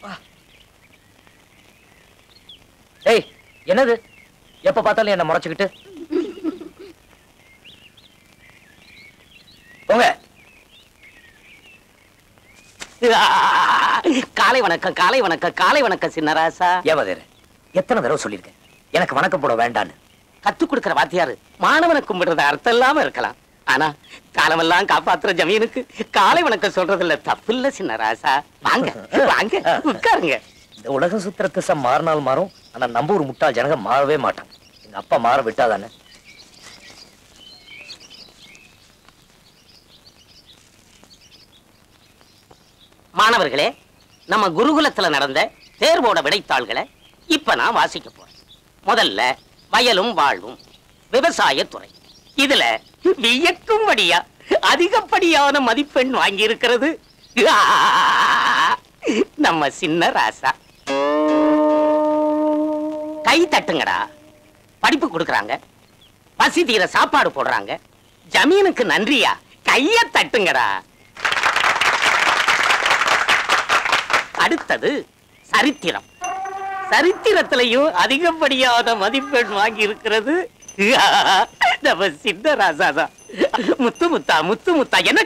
ஏய் என்னது எப்ப பார்த்தாலும் என்ன முறைச்சுக்கிட்டு போங்க காலை வணக்கம் காலை வணக்கம் காலை வணக்கம் சின்னராசா ஏவதேரு எத்தனை தடவை சொல்லியிருக்கேன் எனக்கு வணக்கம் போட வேண்டான்னு கத்து கொடுக்கிற வாத்தியாரு மாணவனை கும்பிடுறது அர்த்தம் இல்லாம இருக்கலாம் ஆனா காலமெல்லாம் காப்பாத்துற ஜமீனுக்கு காலை வணக்கம் சொல்றதுல தப்பு இல்ல சின்னராசா வாங்க வாங்க உட்காருங்க இந்த உலகம் சுத்துற திசை மாறினால் மாறும் ஆனா நம்ம ஒரு முட்டாள் ஜனங்க மாறவே மாட்டான் எங்க அப்பா மாற விட்டாதானே மாணவர்களே நம்ம குருகுலத்துல நடந்த தேர்வோட விடைத்தாள்களை இப்ப நான் வாசிக்க போறேன் முதல்ல வயலும் வாழ்வும் விவசாயத்துறை இதுல வியக்கும்படியா அதிகப்படியான மதிப்பெண் வாங்கி இருக்கிறது நம்ம சின்ன ராசா கை தட்டுங்கடா படிப்பு கொடுக்கறாங்க பசி தீர சாப்பாடு போடுறாங்க ஜமீனுக்கு நன்றியா கைய தட்டுங்கடா அடுத்தது சரித்திரம் சரித்திரத்திலையும் அதிகப்படியான மதிப்பெண் வாங்கி இருக்கிறது நம்ம சின்ன ராசாதான் முத்து முத்தா முத்து முத்தா என்ன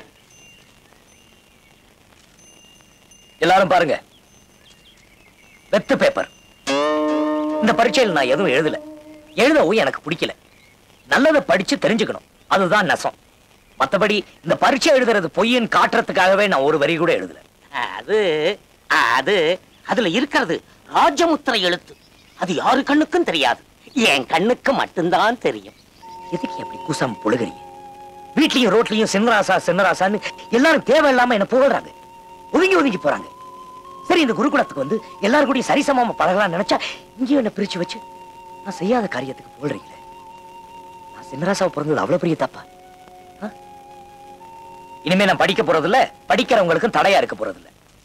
எல்லாரும் பாருங்க வெத்து பேப்பர் இந்த பரீட்சையில் நான் எதுவும் எழுதல எழுதவும் எனக்கு பிடிக்கல நல்லதை படிச்சு தெரிஞ்சுக்கணும் அதுதான் நசம் மத்தபடி இந்த பரீட்சை எழுதுறது பொய்யின் காட்டுறதுக்காகவே நான் ஒரு வரி கூட எழுதல அது அது அதுல இருக்கிறது ராஜமுத்திரை எழுத்து அது யாரு கண்ணுக்கும் தெரியாது என் கண்ணுக்கு மட்டும்தான் தெரியும் எதுக்கு அப்படி குசம் புழுகிறீங்க வீட்லயும் ரோட்லயும் சின்னராசா சின்னராசான்னு எல்லாரும் தேவையில்லாம என்ன புகழ்றாங்க ஒதுங்கி ஒதுங்கி போறாங்க சரி இந்த குருகுலத்துக்கு வந்து எல்லாரும் கூடயும் சரிசமமா பழகலாம்னு நினைச்சா இங்கேயும் என்ன பிரிச்சு வச்சு நான் செய்யாத காரியத்துக்கு புகழ்றீங்களே நான் சின்னராசாவை பிறந்தது அவ்வளவு பெரிய தப்பா ஆ? இனிமே நான் படிக்க போறதில்ல படிக்கிறவங்களுக்கும் தடையா இருக்க போறதில்ல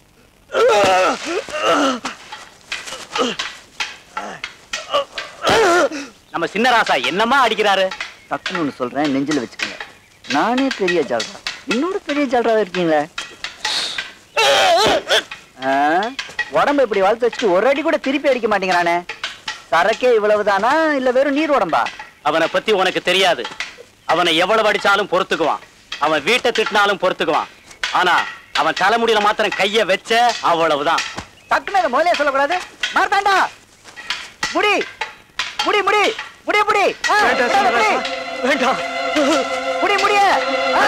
நம்ம சின்னராசா என்னமா அடிக்கிறாரு டக்குன்னு ஒன்று சொல்றேன் நெஞ்சில் வச்சுக்கோங்க நானே பெரிய ஜால்ரா இன்னொரு பெரிய ஜால்ரா இருக்கீங்களே ஆ, உடம்ப இப்படி வளர்த்து வச்சுட்டு ஒரு அடி கூட திருப்பி அடிக்க மாட்டேங்கிறானே சரக்கே இவ்வளவுதானா இல்ல வெறும் நீர் உடம்பா அவனை பத்தி உனக்கு தெரியாது அவனை எவ்வளவு அடிச்சாலும் பொறுத்துக்குவான் அவன் வீட்டை திட்டினாலும் பொறுத்துக்குவான் ஆனா அவன் தலைமுடியில மாத்திரம் கைய வச்ச அவ்வளவுதான் டக்குன்னு அதை முதலே சொல்லக்கூடாது மார்த்தாண்டா முடி முடி முடி முடி முடி ஆ, விடாத, முடி. வேண்டாம் முடி முடிய ஆ.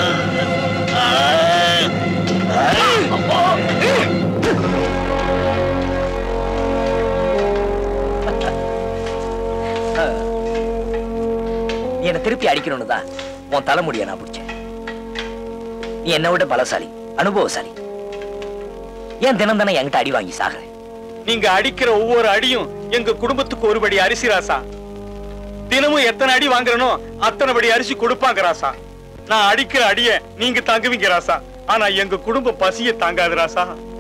நீ என்ன திருப்பி அடிக்கணும்னு தான் உன் தலைமுடிய நான் பிடிச்சேன் நீ என்னை விட பலசாலி அனுபவசாலி ஏன் தினம் தினம் என்கிட்ட அடி வாங்கி சாகுறேன் நீங்க அடிக்கிற ஒவ்வொரு அடியும் எங்க குடும்பத்துக்கு ஒருபடி அரிசி ராசா தினமும் எத்தனை அடி வாங்குறனோ அத்தனை படி அரிசி கொடுப்பாங்க ராசா நான் அடிக்கிற அடிய நீங்க தாங்குவீங்க ராசா ஆனா எங்க குடும்ப பசிய தாங்காது ராசா